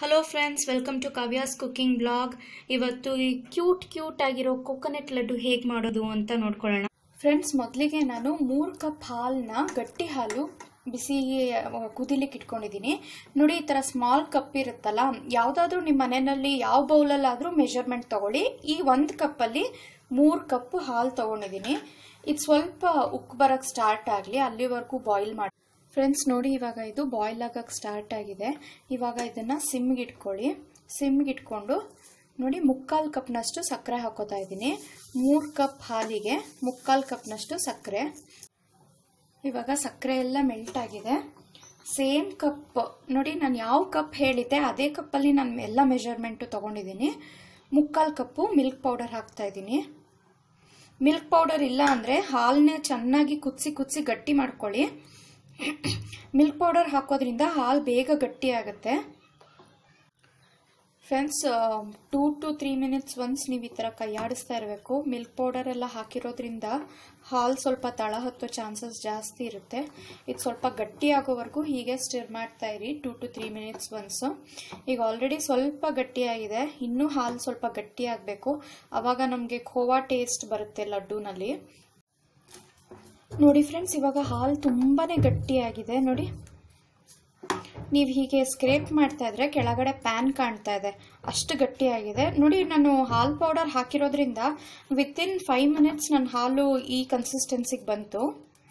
hello friends welcome to Kavya's cooking blog ಇವತ್ತು ಈ cute cute ಆಗಿರೋ ಕೊಕೊನಟ್ ಲಡ್ಡು ಹೇಗೆ ಮಾಡೋದು ಅಂತ ನೋಡ್ಕೊಳ್ಳೋಣ ಫ್ರೆಂಡ್ಸ್ ಮೊದಲಿಗೆ ನಾನು ಮೂರು ಕಪ್ ಹಾಲನ್ನ ಗಟ್ಟಿ ಹಾಲು ಬಿಸಿಗೆ ಕುದಿಲಿಕ್ಕೆ ಇಟ್ಕೊಂಡಿದ್ದೀನಿ ನೋಡಿ ಈ ಥರ ಸ್ಮಾಲ್ ಕಪ್ ಇರುತ್ತಲ್ಲ ಯಾವುದಾದ್ರೂ ನಿಮ್ಮ ಮನೆಯಲ್ಲಿ ಯಾವ ಬೌಲಲ್ಲಾದರೂ ಮೆಷರ್ಮೆಂಟ್ ತಗೊಳ್ಳಿ ಈ ಒಂದು ಕಪ್ಪಲ್ಲಿ ಮೂರು ಕಪ್ ಹಾಲು ತೊಗೊಂಡಿದ್ದೀನಿ ಇದು ಸ್ವಲ್ಪ ಉಕ್ಕು ಬರೋಕ್ಕೆ ಸ್ಟಾರ್ಟ್ ಆಗಲಿ ಅಲ್ಲಿವರೆಗೂ ಬಾಯ್ಲ್ ಮಾಡಿ ಫ್ರೆಂಡ್ಸ್ ನೋಡಿ ಇವಾಗ ಇದು ಬಾಯ್ಲ್ ಆಗಕ್ಕೆ ಸ್ಟಾರ್ಟ್ ಆಗಿದೆ ಇವಾಗ ಇದನ್ನು ಸಿಮ್ಗೆ ಇಟ್ಕೊಳ್ಳಿ ಸಿಮ್ಗೆ ಇಟ್ಕೊಂಡು ನೋಡಿ ಮುಕ್ಕಾಲು ಕಪ್ನಷ್ಟು ಸಕ್ಕರೆ ಹಾಕೋತಾ ಇದ್ದೀನಿ ಮೂರು ಕಪ್ ಹಾಲಿಗೆ ಮುಕ್ಕಾಲು ಕಪ್ನಷ್ಟು ಸಕ್ಕರೆ ಇವಾಗ ಸಕ್ಕರೆ ಎಲ್ಲ ಮೆಲ್ಟ್ ಆಗಿದೆ ಸೇಮ್ ಕಪ್ ನೋಡಿ ನಾನು ಯಾವ ಕಪ್ ಹೇಳಿದ್ದೆ ಅದೇ ಕಪ್ಪಲ್ಲಿ ನಾನು ಎಲ್ಲ ಮೆಷರ್ಮೆಂಟು ತೊಗೊಂಡಿದ್ದೀನಿ ಮುಕ್ಕಾಲು ಕಪ್ಪು ಮಿಲ್ಕ್ ಪೌಡರ್ ಹಾಕ್ತಾ ಇದ್ದೀನಿ ಮಿಲ್ಕ್ ಪೌಡರ್ ಇಲ್ಲ ಅಂದರೆ ಹಾಲನ್ನೇ ಚೆನ್ನಾಗಿ ಕುದಿಸಿ ಕುದಿಸಿ ಗಟ್ಟಿ ಮಾಡ್ಕೊಳ್ಳಿ ಮಿಲ್ಕ್ ಪೌಡರ್ ಹಾಕೋದ್ರಿಂದ ಹಾಲು ಬೇಗ ಗಟ್ಟಿ ಆಗುತ್ತೆ friends two to three minutes once ನೀವು ಈ ಥರ ಕೈಯಾಡಿಸ್ತಾ ಇರಬೇಕು ಮಿಲ್ಕ್ ಪೌಡರ್ ಎಲ್ಲ ಹಾಕಿರೋದ್ರಿಂದ ಹಾಲು ಸ್ವಲ್ಪ ತಳ ಹತ್ತೋ ಚಾನ್ಸಸ್ ಜಾಸ್ತಿ ಇರುತ್ತೆ ಇದು ಸ್ವಲ್ಪ ಗಟ್ಟಿ ಆಗೋವರೆಗೂ ಹೀಗೆ ಸ್ಟಿರ್ ಮಾಡ್ತಾ ಇರಿ two to three minutes once ಈಗ ಆಲ್ರೆಡಿ ಸ್ವಲ್ಪ ಗಟ್ಟಿಯಾಗಿದೆ ಇನ್ನೂ ಹಾಲು ಸ್ವಲ್ಪ ಗಟ್ಟಿ ಆಗಬೇಕು ಆವಾಗ ನಮಗೆ ಖೋವಾ ಟೇಸ್ಟ್ ಬರುತ್ತೆ ಲಡ್ಡುನಲ್ಲಿ ನೋಡಿ ಫ್ರೆಂಡ್ಸ್ ಇವಾಗ ಹಾಲು ತುಂಬಾ ಗಟ್ಟಿಯಾಗಿದೆ ನೋಡಿ ನೀವು ಹೀಗೆ ಸ್ಕ್ರೇಪ್ ಮಾಡ್ತಾ ಇದ್ರೆ ಕೆಳಗಡೆ ಪ್ಯಾನ್ ಕಾಣ್ತಾ ಇದೆ ಅಷ್ಟು ಗಟ್ಟಿಯಾಗಿದೆ ನೋಡಿ ನಾನು ಹಾಲು ಪೌಡರ್ ಹಾಕಿರೋದ್ರಿಂದ ವಿತಿನ್ ಫೈವ್ ಮಿನಿಟ್ಸ್ ನನ್ನ ಹಾಲು ಈ ಕನ್ಸಿಸ್ಟೆನ್ಸಿಗೆ ಬಂತು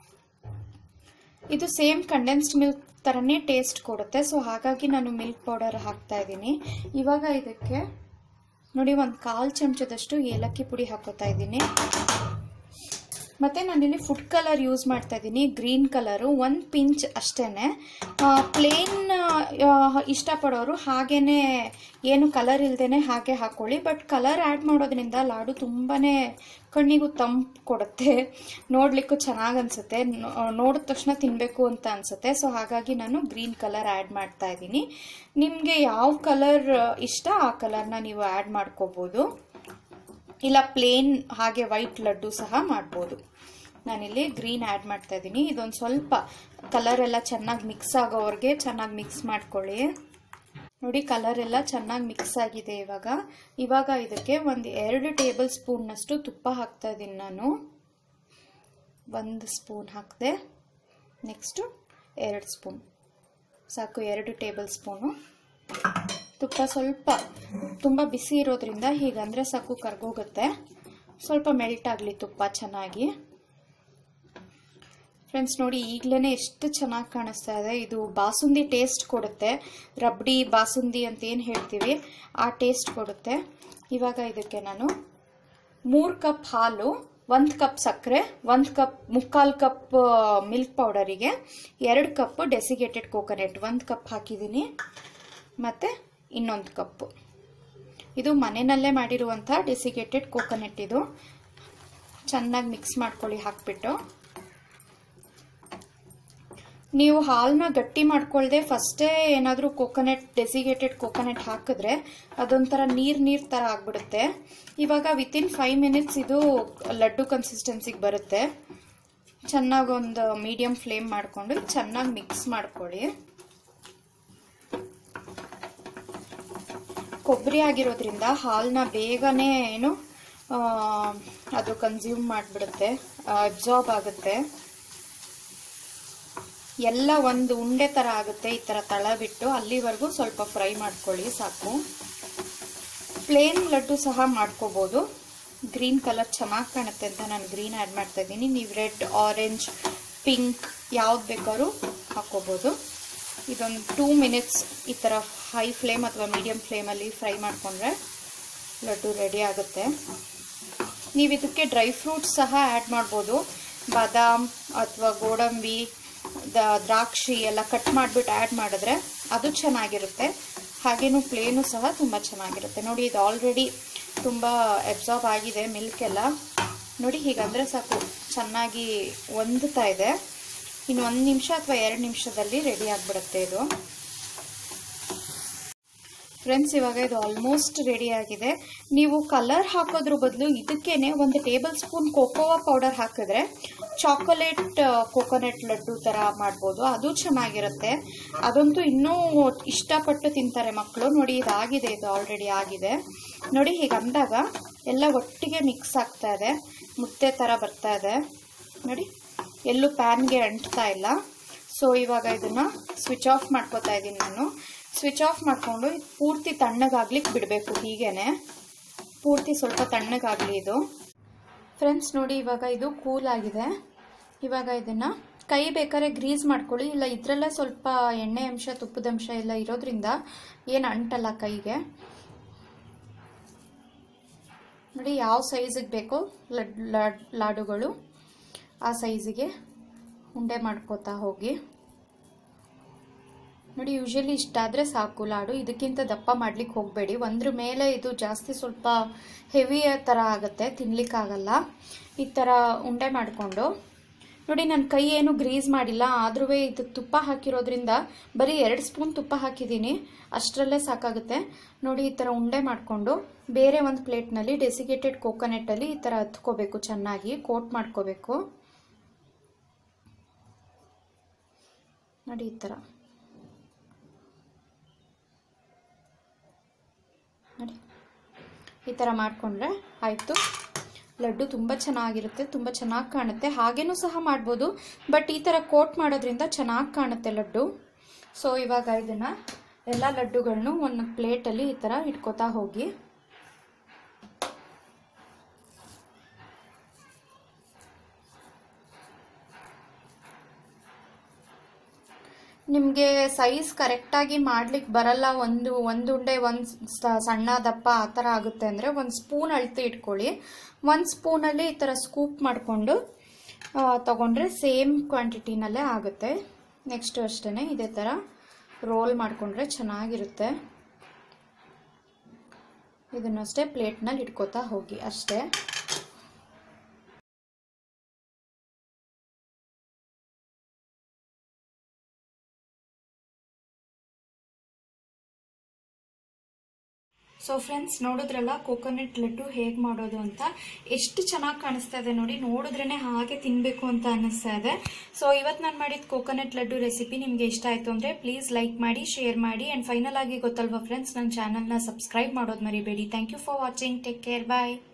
ಇದು ಸೇಮ್ ಕಂಡೆನ್ಸ್ಡ್ ಮಿಲ್ಕ್ ಥರನೇ ಟೇಸ್ಟ್ ಕೊಡುತ್ತೆ ಸೊ ಹಾಗಾಗಿ ನಾನು ಮಿಲ್ಕ್ ಪೌಡರ್ ಹಾಕ್ತಾ ಇದ್ದೀನಿ ಇವಾಗ ಇದಕ್ಕೆ ನೋಡಿ ಒಂದು ಕಾಲು ಚಮಚದಷ್ಟು ಏಲಕ್ಕಿ ಪುಡಿ ಹಾಕೋತಾ ಇದ್ದೀನಿ ಮತ್ತು ನಾನಿಲ್ಲಿ ಫುಡ್ ಕಲರ್ ಯೂಸ್ ಮಾಡ್ತಾ ಇದ್ದೀನಿ ಗ್ರೀನ್ ಕಲರು ಒಂದು ಪಿಂಚ್ ಅಷ್ಟೇ ಪ್ಲೇನ್ ಇಷ್ಟಪಡೋರು ಹಾಗೇ ಏನು ಕಲರ್ ಇಲ್ದೇ ಹಾಗೆ ಹಾಕ್ಕೊಳ್ಳಿ ಬಟ್ ಕಲರ್ ಆ್ಯಡ್ ಮಾಡೋದ್ರಿಂದ ಲಾಡು ತುಂಬಾ ಕಣ್ಣಿಗೂ ತಂಪು ಕೊಡುತ್ತೆ ನೋಡಲಿಕ್ಕೂ ಚೆನ್ನಾಗಿ ಅನಿಸುತ್ತೆ ನೋಡಿದ ತಕ್ಷಣ ತಿನ್ನಬೇಕು ಅಂತ ಅನಿಸುತ್ತೆ ಸೊ ಹಾಗಾಗಿ ನಾನು ಗ್ರೀನ್ ಕಲರ್ ಆ್ಯಡ್ ಮಾಡ್ತಾ ಇದ್ದೀನಿ ನಿಮಗೆ ಯಾವ ಕಲರ್ ಇಷ್ಟ ಆ ಕಲರ್ನ ನೀವು ಆ್ಯಡ್ ಮಾಡ್ಕೋಬೋದು ಇಲ್ಲ ಪ್ಲೇನ್ ಹಾಗೆ ವೈಟ್ ಲಡ್ಡು ಸಹ ಮಾಡ್ಬೋದು ನಾನಿಲ್ಲಿ ಗ್ರೀನ್ ಆ್ಯಡ್ ಮಾಡ್ತಾ ಇದ್ದೀನಿ ಇದೊಂದು ಸ್ವಲ್ಪ ಕಲರ್ ಎಲ್ಲ ಚೆನ್ನಾಗಿ ಮಿಕ್ಸ್ ಆಗೋವರೆಗೆ ಚೆನ್ನಾಗಿ ಮಿಕ್ಸ್ ಮಾಡ್ಕೊಳ್ಳಿ ನೋಡಿ ಕಲರ್ ಎಲ್ಲ ಚೆನ್ನಾಗಿ ಮಿಕ್ಸ್ ಆಗಿದೆ ಇವಾಗ ಇವಾಗ ಇದಕ್ಕೆ ಒಂದು ಎರಡು ಟೇಬಲ್ ಸ್ಪೂನ್ನಷ್ಟು ತುಪ್ಪ ಹಾಕ್ತಾ ಇದ್ದೀನಿ ನಾನು ಒಂದು ಸ್ಪೂನ್ ಹಾಕಿದೆ ನೆಕ್ಸ್ಟು ಎರಡು ಸ್ಪೂನ್ ಸಾಕು ಎರಡು ಟೇಬಲ್ ಸ್ಪೂನು ತುಪ್ಪ ಸ್ವಲ್ಪ ತುಂಬ ಬಿಸಿ ಇರೋದ್ರಿಂದ ಹೀಗಂದರೆ ಸಾಕು ಕರ್ಗೋಗುತ್ತೆ ಸ್ವಲ್ಪ ಮೆಲ್ಟ್ ಆಗಲಿ ತುಪ್ಪ ಚೆನ್ನಾಗಿ ಫ್ರೆಂಡ್ಸ್ ನೋಡಿ ಈಗಲೇ ಎಷ್ಟು ಚೆನ್ನಾಗಿ ಕಾಣಿಸ್ತಾ ಇದೆ ಇದು ಬಾಸುಂದಿ ಟೇಸ್ಟ್ ಕೊಡುತ್ತೆ ರಬ್ಡಿ ಬಾಸುಂದಿ ಅಂತ ಏನು ಹೇಳ್ತೀವಿ ಆ ಟೇಸ್ಟ್ ಕೊಡುತ್ತೆ ಇವಾಗ ಇದಕ್ಕೆ ನಾನು ಮೂರು ಕಪ್ ಹಾಲು ಒಂದು ಕಪ್ ಸಕ್ಕರೆ ಒಂದು ಕಪ್ ಮುಕ್ಕಾಲು ಕಪ್ ಮಿಲ್ಕ್ ಪೌಡರಿಗೆ ಎರಡು ಕಪ್ ಡೆಸಿಗೇಟೆಡ್ ಕೋಕೋನಟ್ ಒಂದು ಕಪ್ ಹಾಕಿದ್ದೀನಿ ಮತ್ತು ಇನ್ನೊಂದು ಕಪ್ಪು ಇದು ಮನೆಯಲ್ಲೇ ಮಾಡಿರುವಂಥ ಡೆಸಿಗೇಟೆಡ್ ಕೋಕೋನಟ್ ಇದು ಚೆನ್ನಾಗಿ ಮಿಕ್ಸ್ ಮಾಡ್ಕೊಳ್ಳಿ ಹಾಕ್ಬಿಟ್ಟು ನೀವು ಹಾಲನ್ನ ಗಟ್ಟಿ ಮಾಡ್ಕೊಳ್ದೆ ಫಸ್ಟೇ ಏನಾದರೂ ಕೋಕೋನಟ್ ಡೆಸಿಗೇಟೆಡ್ ಕೋಕೋನಟ್ ಹಾಕಿದ್ರೆ ಅದೊಂಥರ ನೀರು ನೀರು ಥರ ಆಗಿಬಿಡುತ್ತೆ ಇವಾಗ ವಿತಿನ್ ಫೈವ್ ಮಿನಿಟ್ಸ್ ಇದು ಲಡ್ಡು ಕನ್ಸಿಸ್ಟೆನ್ಸಿಗೆ ಬರುತ್ತೆ ಚೆನ್ನಾಗಿ ಒಂದು ಮೀಡಿಯಮ್ ಫ್ಲೇಮ್ ಮಾಡಿಕೊಂಡು ಚೆನ್ನಾಗಿ ಮಿಕ್ಸ್ ಮಾಡ್ಕೊಳ್ಳಿ ಕೊಬ್ಬರಿ ಆಗಿರೋದ್ರಿಂದ ಹಾಲನ್ನ ಬೇಗನೆ ಏನು ಅದು ಕನ್ಸ್ಯೂಮ್ ಮಾಡಿಬಿಡುತ್ತೆ ಅಬ್ಸಾರ್ಬ್ ಆಗುತ್ತೆ ಎಲ್ಲ ಒಂದು ಉಂಡೆ ಥರ ಆಗುತ್ತೆ ಈ ಥರ ತಳ ಬಿಟ್ಟು ಅಲ್ಲಿವರೆಗೂ ಸ್ವಲ್ಪ ಫ್ರೈ ಮಾಡ್ಕೊಳ್ಳಿ ಸಾಕು ಪ್ಲೇನ್ ಲಡ್ಡು ಸಹ ಮಾಡ್ಕೋಬೋದು ಗ್ರೀನ್ ಕಲರ್ ಚೆನ್ನಾಗಿ ಕಾಣುತ್ತೆ ಅಂತ ನಾನು ಗ್ರೀನ್ ಆ್ಯಡ್ ಮಾಡ್ತಾ ಇದ್ದೀನಿ ನೀವು ರೆಡ್ ಆರೆಂಜ್ ಪಿಂಕ್ ಯಾವ್ದು ಬೇಕಾದ್ರೂ ಹಾಕ್ಕೋಬೋದು ಇದೊಂದು ಟೂ ಮಿನಿಟ್ಸ್ ಈ ಥರ ಹೈ ಫ್ಲೇಮ್ ಅಥವಾ ಮೀಡಿಯಮ್ ಫ್ಲೇಮಲ್ಲಿ ಫ್ರೈ ಮಾಡಿಕೊಂಡ್ರೆ ಲಡ್ಡು ರೆಡಿ ಆಗುತ್ತೆ ನೀವು ಇದಕ್ಕೆ ಡ್ರೈ ಫ್ರೂಟ್ಸ್ ಸಹ ಆ್ಯಡ್ ಮಾಡ್ಬೋದು ಬಾದಾಮ್ ಅಥವಾ ಗೋಡಂಬಿ ದ ದ್ರಾಕ್ಷಿ ಎಲ್ಲ ಕಟ್ ಮಾಡಿಬಿಟ್ಟು ಆ್ಯಡ್ ಮಾಡಿದ್ರೆ ಅದು ಚೆನ್ನಾಗಿರುತ್ತೆ ಹಾಗೇನು ಪ್ಲೇನು ಸಹ ತುಂಬ ಚೆನ್ನಾಗಿರುತ್ತೆ ನೋಡಿ ಇದು ಆಲ್ರೆಡಿ ತುಂಬ ಎಬ್ಸಾರ್ಬ್ ಆಗಿದೆ ಮಿಲ್ಕ್ ಎಲ್ಲ ನೋಡಿ ಹೀಗಂದರೆ ಸಾಕು ಚೆನ್ನಾಗಿ ಹೊಂದುತ್ತಾ ಇದೆ ಇನ್ನು ಒಂದು ನಿಮಿಷ ಅಥವಾ ಎರಡು ನಿಮಿಷದಲ್ಲಿ ರೆಡಿ ಆಗಿಬಿಡುತ್ತೆ ಇದು ಫ್ರೆಂಡ್ಸ್ ಇವಾಗ ಇದು ಆಲ್ಮೋಸ್ಟ್ ರೆಡಿ ಆಗಿದೆ ನೀವು ಕಲರ್ ಹಾಕೋದ್ರ ಬದಲು ಇದಕ್ಕೇನೆ ಒಂದು ಟೇಬಲ್ ಸ್ಪೂನ್ ಕೋಕೋವಾ ಪೌಡರ್ ಹಾಕಿದ್ರೆ ಚಾಕೊಲೇಟ್ ಕೋಕೋನಟ್ ಲಡ್ಡು ಥರ ಮಾಡ್ಬೋದು ಅದು ಚೆನ್ನಾಗಿರುತ್ತೆ ಅದಂತೂ ಇನ್ನೂ ಇಷ್ಟಪಟ್ಟು ತಿಂತಾರೆ ಮಕ್ಕಳು ನೋಡಿ ಇದಾಗಿದೆ ಇದು ಆಲ್ರೆಡಿ ಆಗಿದೆ ನೋಡಿ ಹೀಗೆ ಅಂದಾಗ ಎಲ್ಲ ಒಟ್ಟಿಗೆ ಮಿಕ್ಸ್ ಆಗ್ತಾ ಇದೆ ಮುದ್ದೆ ಥರ ಬರ್ತಾ ಇದೆ ನೋಡಿ ಎಲ್ಲೂ ಪ್ಯಾನ್ಗೆ ಅಂಟ್ತಾ ಇಲ್ಲ ಸೊ ಇವಾಗ ಇದನ್ನು ಸ್ವಿಚ್ ಆಫ್ ಮಾಡ್ಕೋತಾ ಇದ್ದೀನಿ ನಾನು ಸ್ವಿಚ್ ಆಫ್ ಮಾಡಿಕೊಂಡು ಪೂರ್ತಿ ತಣ್ಣಗಾಗ್ಲಿಕ್ಕೆ ಬಿಡಬೇಕು ಹೀಗೇನೆ ಪೂರ್ತಿ ಸ್ವಲ್ಪ ತಣ್ಣಗಾಗಲಿ ಇದು ಫ್ರೆಂಡ್ಸ್ ನೋಡಿ ಇವಾಗ ಇದು ಕೂಲ್ ಆಗಿದೆ ಇವಾಗ ಇದನ್ನು ಕೈ ಬೇಕಾದ್ರೆ ಗ್ರೀಸ್ ಮಾಡ್ಕೊಳ್ಳಿ ಇಲ್ಲ ಇದರಲ್ಲೇ ಸ್ವಲ್ಪ ಎಣ್ಣೆ ಅಂಶ ತುಪ್ಪದ ಅಂಶ ಎಲ್ಲ ಇರೋದ್ರಿಂದ ಏನು ಅಂಟಲ್ಲ ಕೈಗೆ ನೋಡಿ ಯಾವ ಸೈಜಿಗೆ ಬೇಕೋ ಲಡ್ ಲಡ್ ಲಾಡುಗಳು ಆ ಸೈಜಿಗೆ ಉಂಡೆ ಮಾಡ್ಕೋತಾ ಹೋಗಿ ನೋಡಿ ಯೂಶಲಿ ಇಷ್ಟಾದರೆ ಸಾಕು ಲಾಡು ಇದಕ್ಕಿಂತ ದಪ್ಪ ಮಾಡ್ಲಿಕ್ಕೆ ಹೋಗಬೇಡಿ ಒಂದ್ರ ಮೇಲೆ ಇದು ಜಾಸ್ತಿ ಸ್ವಲ್ಪ ಹೆವಿ ಥರ ಆಗುತ್ತೆ ತಿನ್ಲಿಕ್ಕಾಗಲ್ಲ ಈ ಥರ ಉಂಡೆ ಮಾಡಿಕೊಂಡು ನೋಡಿ ನನ್ನ ಕೈ ಏನು ಗ್ರೀಸ್ ಮಾಡಿಲ್ಲ ಆದ್ರೂ ಇದಕ್ಕೆ ತುಪ್ಪ ಹಾಕಿರೋದ್ರಿಂದ ಬರೀ ಎರಡು ಸ್ಪೂನ್ ತುಪ್ಪ ಹಾಕಿದ್ದೀನಿ ಅಷ್ಟರಲ್ಲೇ ಸಾಕಾಗುತ್ತೆ ನೋಡಿ ಈ ಥರ ಉಂಡೆ ಮಾಡಿಕೊಂಡು ಬೇರೆ ಒಂದು ಪ್ಲೇಟ್ನಲ್ಲಿ ಡೆಸಿಗೇಟೆಡ್ ಕೋಕೋನಟ್ಟಲ್ಲಿ ಈ ಥರ ಹತ್ಕೋಬೇಕು ಚೆನ್ನಾಗಿ ಕೋಟ್ ಮಾಡ್ಕೋಬೇಕು ನೋಡಿ ಈ ಥರ ನೋಡಿ ಈ ಥರ ಮಾಡಿಕೊಂಡ್ರೆ ಆಯಿತು ಲಡ್ಡು ತುಂಬ ಚೆನ್ನಾಗಿರುತ್ತೆ ತುಂಬ ಚೆನ್ನಾಗಿ ಕಾಣುತ್ತೆ ಹಾಗೇನೂ ಸಹ ಮಾಡ್ಬೋದು ಬಟ್ ಈ ಥರ ಕೋಟ್ ಮಾಡೋದ್ರಿಂದ ಚೆನ್ನಾಗಿ ಕಾಣುತ್ತೆ ಲಡ್ಡು ಸೊ ಇವಾಗ ಇದನ್ನು ಎಲ್ಲ ಲಡ್ಡುಗಳನ್ನು ಒಂದು ಪ್ಲೇಟಲ್ಲಿ ಈ ಥರ ಇಟ್ಕೋತಾ ಹೋಗಿ ನಿಮಗೆ ಸೈಜ್ ಕರೆಕ್ಟಾಗಿ ಮಾಡ್ಲಿಕ್ಕೆ ಬರಲ್ಲ ಒಂದು ಒಂದು ಉಂಡೆ ಒಂದು ಸಣ್ಣ ದಪ್ಪ ಆ ಥರ ಆಗುತ್ತೆ ಅಂದರೆ ಒಂದು ಸ್ಪೂನ್ ಅಳತೆ ಇಟ್ಕೊಳ್ಳಿ ಒಂದು ಸ್ಪೂನಲ್ಲಿ ಈ ಥರ ಸ್ಕೂಪ್ ಮಾಡಿಕೊಂಡು ತಗೊಂಡ್ರೆ ಸೇಮ್ ಕ್ವಾಂಟಿಟಿನಲ್ಲೇ ಆಗುತ್ತೆ ನೆಕ್ಸ್ಟ್ ಅಷ್ಟೇ ಇದೇ ಥರ ರೋಲ್ ಮಾಡಿಕೊಂಡ್ರೆ ಚೆನ್ನಾಗಿರುತ್ತೆ ಇದನ್ನಷ್ಟೇ ಪ್ಲೇಟ್ನಲ್ಲಿ ಇಟ್ಕೋತಾ ಹೋಗಿ ಅಷ್ಟೇ ಸೊ ಫ್ರೆಂಡ್ಸ್ ನೋಡಿದ್ರಲ್ಲ ಕೋಕೋನಟ್ ಲಡ್ಡು ಹೇಗೆ ಮಾಡೋದು ಅಂತ ಎಷ್ಟು ಚೆನ್ನಾಗಿ ಕಾಣಿಸ್ತಾ ಇದೆ ನೋಡಿ ನೋಡಿದ್ರೇ ಹಾಗೆ ತಿನ್ನಬೇಕು ಅಂತ ಅನ್ನಿಸ್ತಾ ಇದೆ ಸೊ ಇವತ್ತು ನಾನು ಮಾಡಿದ ಕೋಕೋನಟ್ ಲಡ್ಡು ರೆಸಿಪಿ ನಿಮಗೆ ಇಷ್ಟ ಆಯಿತು ಅಂದರೆ ಪ್ಲೀಸ್ ಲೈಕ್ ಮಾಡಿ ಶೇರ್ ಮಾಡಿ ಆ್ಯಂಡ್ ಫೈನಲ್ ಆಗಿ ಗೊತ್ತಲ್ವಾ ಫ್ರೆಂಡ್ಸ್ ನನ್ನ ಚಾನಲ್ನ ಸಬ್ಸ್ಕ್ರೈಬ್ ಮಾಡೋದು ಮರಿಬೇಡಿ thank you for watching take care bye